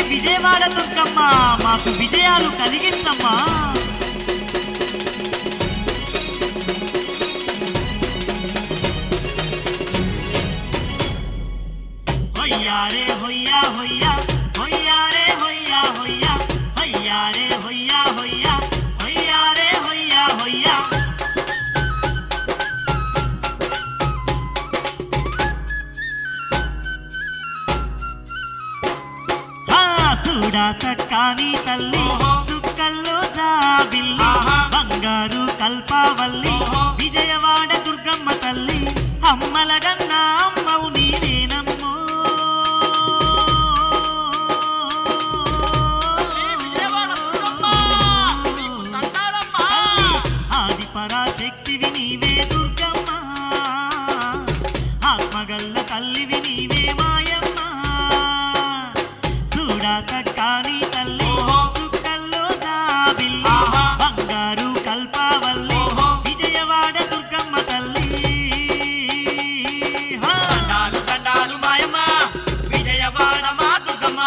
విజయవాడ దుర్గమ్మ మాకు విజయాలు కలిగించమ్మా హొయ్యారే హొయ్యా హొయ్యా హొయ్యారే హొయ్యా హొయ్యా హొయ్యారే హొయ్యా హొయ్యా హొయ్యారే హొయ్యా హొయ్యా హా చూడా సక్కాని తల్లి సుక్కల్లో జాబిల్లి బంగారు కల్పావల్లి విజయవాడ దుర్గమ్మ తల్లి అమ్మలగన్న అమ్మవు నీవేనమ్మో విజయవాడ దుర్గమ్మ, నీకు దండాలమ్మా. ఆది పరాశక్తివి నీవే దుర్గమ్మ ఆత్మగల్ల తల్లివి నీవే మాయమ్మ చూడా సక్కాని తల్లి సుక్కల్లో జాబిల్లి ఆహా. బంగారు కల్పావల్లి ఓహో. విజయవాడ దుర్గమ్మ తల్లి హా. దండాలు దండాలు మాయమ్మ విజయవాడ మా దుర్గమ్మ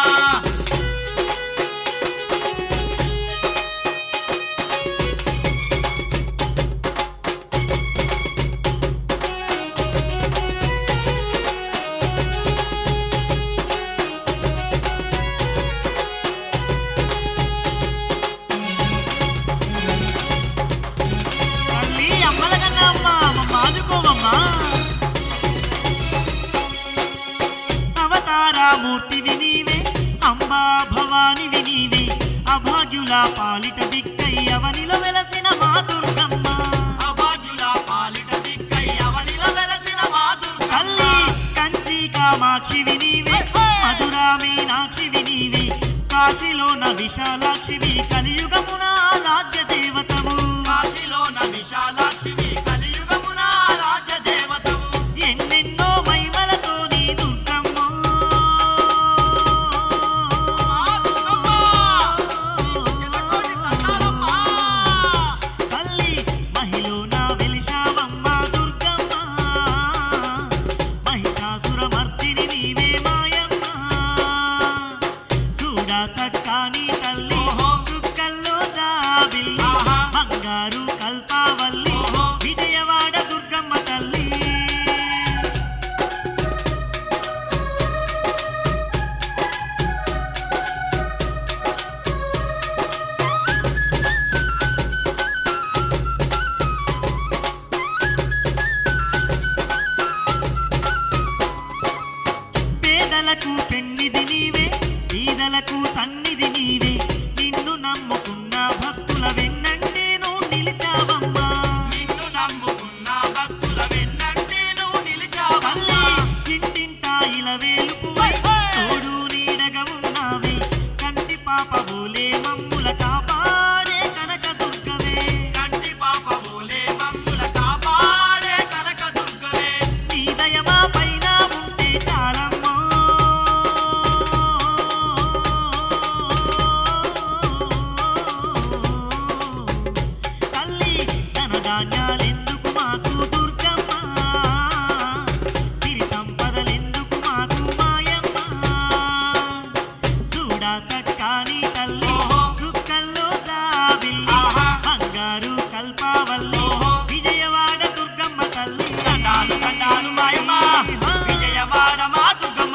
తల్లి అమ్మలగన్న అమ్మ మమ్మ ఆదుకోవమ్మా అవతారామూర్తివి నీవే అంబా భవానివి నీవే అభాగ్యుల పాలిట దిక్కై అవనిలో వెలసిన మా దుర్గమ్మ అభాగ్యుల పాలిట దిక్కై అవనిల వెలసిన మా దుర్గమ్మ తల్లి కంచి కామాక్షివి నీవే మధురా మీనాక్షివి నీవే కాశీలోన విశాలాక్షివి కలియుగమున ఆరాధ్య దేవతము కాశీలోన విశాలాక్షివి కలియుగమున రాజ్య దేవతవు ఎన్నెన్నో మహిమలతో నీ దుర్గమ్మో మా దుర్గమ్మ నీకు శతకోటి దండాలమ్మా. తల్లి మహిళన వెలిశావమ్మ దుర్గమ్మ మహిషాసురమర్దిని నీవే మాయమ్మ చూడా సక్కాని తల్లి ఓహో. చుక్కల్లో జాబిల్లి ఆహా. బంగారు కల్పావల్లి ఓహో. విజయవాడ దుర్గమ్మ తల్లి పేదలకు పెన్నిది నీవే బీదలకు సన్నిధి నీవే నిన్ను నమ్ముకున్న భక్తుల వెన్నంటేను నిలిచావమ్మా నిన్ను నమ్ముకున్న భక్తుల వెన్నంటే నువ్వు నిలిచావమ్మా తల్లి ఇంటింటా ఇలా వేలుపువై తోడు నీడగా ఉన్నావే కంటి పాప బోలే మమ్ముల కాపాడే కనక దుర్గవే కంటి పాప బోలే మమ్ముల కాపాడే కనక దుర్గవే నీ దయమా పైన ఉంటే చాలమ్మో తల్లి ధన ధాన్యాలెందుకు మాకు దుర్గమ్మ సిరి సంపదలెందుకు మాకు మాయమ్మ చూడా సక్కాని తల్లి ఓహో. సుక్కల్లో జాబిల్లి ఆహా. బంగారు కల్పావల్లి ఓహో. విజయవాడ దుర్గమ్మ తల్లి దండాలు దండాలు మాయమ్మ విజయవాడ మా దుర్గమ్మ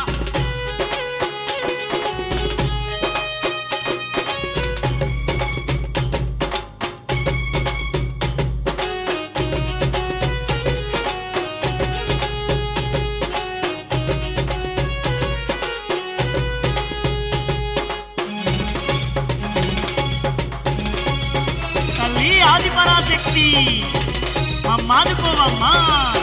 తల్లి ఆది పరాశక్తి మమ్మాదుకోవమ్మా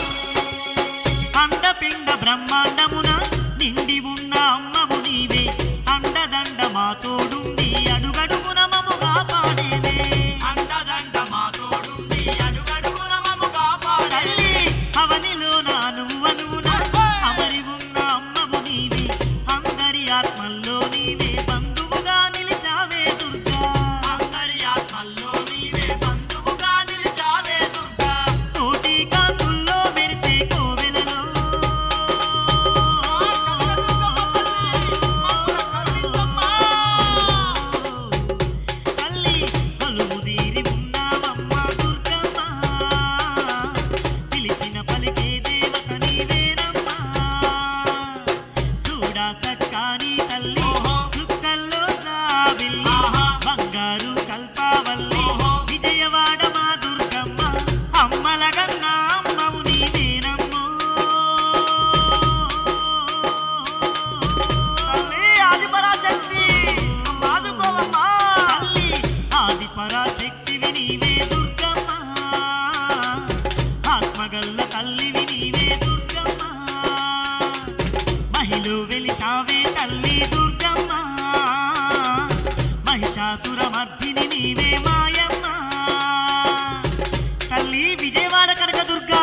అండపిండ బ్రహ్మాండమున నిండి ఉన్న అమ్మవు నీవే అండదండ మా తోడుండి అడుగడుగున మము కాపాడేవే అండదండ మా తోడుండి అడుగడుగున మమ్ము కాపాడే తల్లి అవనిలోన అనువనువున అమరి ఉన్న అమ్మవు నీవే అందరి ఆత్మల్లో నీవే బంధువుగా నిలిచావే దుర్గా అందరి ఆత్మల్లో నీవే బంధువుగా నిలిచావే దుర్గా కోటి కాంతుల్లో మెరిసే కోవెలలో కనక దుర్గమ్మ తల్లి మమ్ముల కరుణించమ్మ విజయవాడ కనకదుర్గ